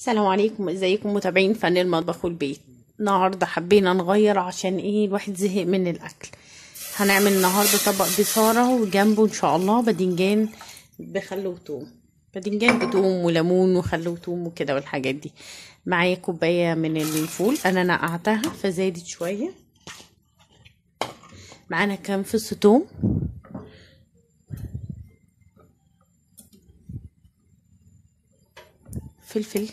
السلام عليكم ازيكم متابعين فن المطبخ والبيت النهارده حبينا نغير عشان ايه الواحد زهق من الاكل هنعمل النهارده طبق بصاره وجنبه ان شاء الله باذنجان بخل وتوم باذنجان بتوم وليمون وخل وتوم وكده والحاجات دي معايا كوبايه من الفول انا نقعتها فزادت شويه معانا كام فص توم فلفل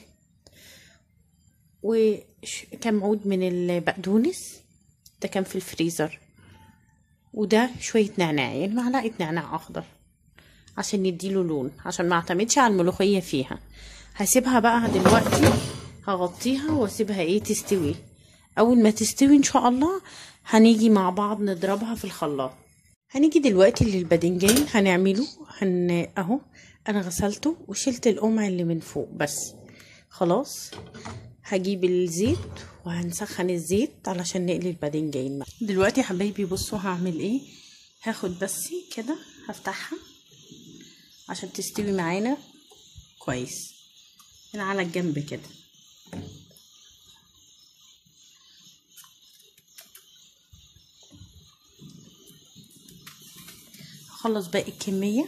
وكم عود من البقدونس ده كان في الفريزر وده شوية نعناع يعني معلقة نعناع أخضر عشان يديله لون عشان ما اعتمدش على الملوخية فيها هسيبها بقى دلوقتي هغطيها واسيبها ايه تستوي اول ما تستوي ان شاء الله هنيجي مع بعض نضربها في الخلاط هنيجي دلوقتي للباذنجان هنعمله هن اهو انا غسلته وشلت القمع اللي من فوق بس خلاص هجيب الزيت وهنسخن الزيت علشان نقلي الباذنجان دلوقتي يا حبايبي بصوا هعمل ايه هاخد بس كده هفتحها عشان تستوي معانا كويس من على الجنب كده هخلص باقي الكمية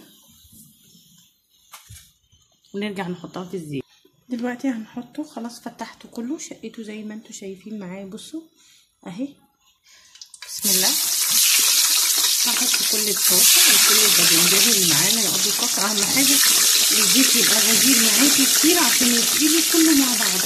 ونرجع نحطها في الزيت دلوقتي هنحطه خلاص فتحته كله شقيته زي ما انتوا شايفين معايا بصوا اهي بسم الله هحط كل الطاسه وكل الباذنجان اللي معانا يقضي طاسه اهم حاجه الزيت يبقى غزير معاكي كتير عشان يستوي كله مع بعضه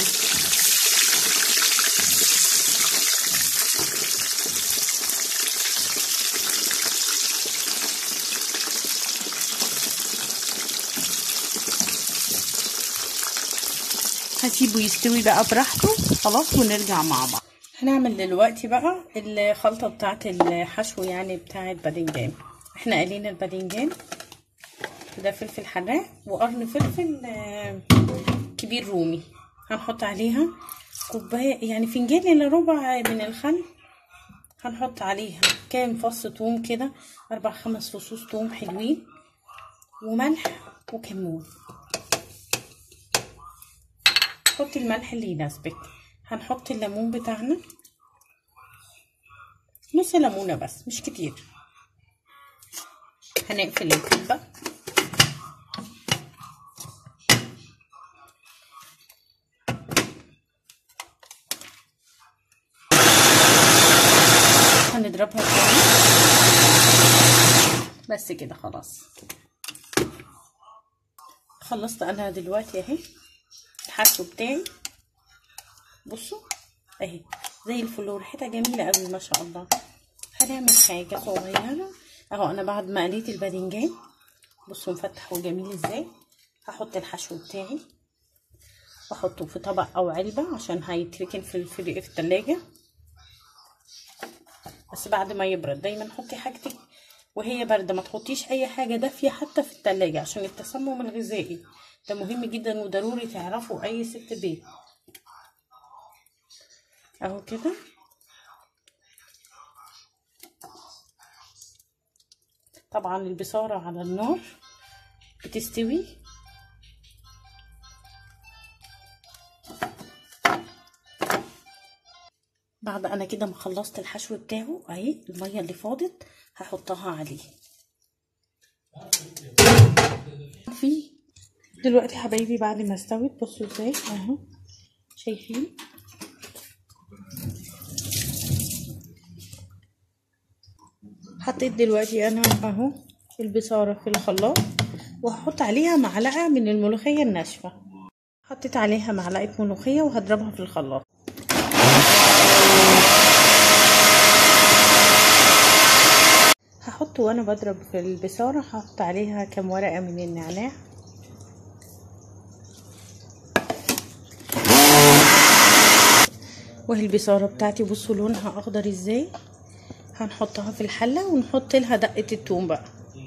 هسيبه يستوي بقى براحته خلاص ونرجع مع بعض هنعمل دلوقتي بقى الخلطة بتاعت الحشو يعني بتاعت باذنجان احنا قلينا الباذنجان ده فلفل حراق وقرن فلفل كبير رومي هنحط عليها كوباية يعني فنجان الا ربع من الخل هنحط عليها كام فص توم كده اربع خمس فصوص توم حلوين وملح وكمون حطي الملح اللي يناسبك هنحط الليمون بتاعنا نص ليمونه بس مش كتير هنقفل الكبه هنضربها تاني بس كده خلاص خلصت انا دلوقتي اهي الحشو بتاعي بصوا اهي زي الفل وريحتها جميله قوي ما شاء الله هنعمل حاجه صغيره اهو انا بعد ما قليت الباذنجان بصوا مفتح وجميل ازاي هحط الحشو بتاعي واحطه في طبق او علبه عشان هيتركن في في التلاجة بس بعد ما يبرد دايما حطي حاجتك وهي بارده ما تحطيش اي حاجه دافيه حتى في التلاجة عشان التسمم الغذائي ده مهم جدا وضروري تعرفوا اي ست بيت اهو كده طبعا البصارة على النار بتستوي بعد انا كده ما خلصت الحشو بتاعه اهي الميه اللي فاضت هحطها عليه في دلوقتي حبايبي بعد ما استوت بصوا ازاي اهو شايفين حطيت دلوقتي انا اهو البصاره في الخلاط وهحط عليها معلقه من الملوخيه الناشفه حطيت عليها معلقه ملوخيه وهضربها في الخلاط هحط وانا بضرب في البصاره هحط عليها كام ورقه من النعناع وهي البصاره بتاعتي بصوا لونها اخضر ازاي هنحطها في الحله ونحط لها دقه التوم بقى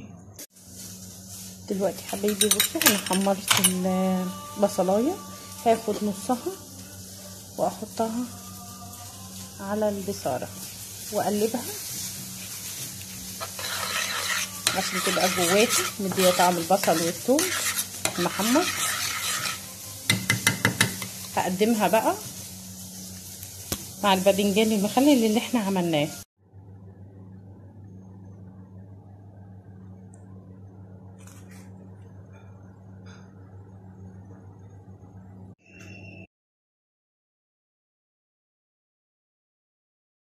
دلوقتي حبايبي بصوا انا حمرت البصلايه هاخد نصها واحطها على البصاره واقلبها عشان تبقى جواتي مديه طعم البصل والثوم محمر هقدمها بقى مع الباذنجان المخلل اللي احنا عملناه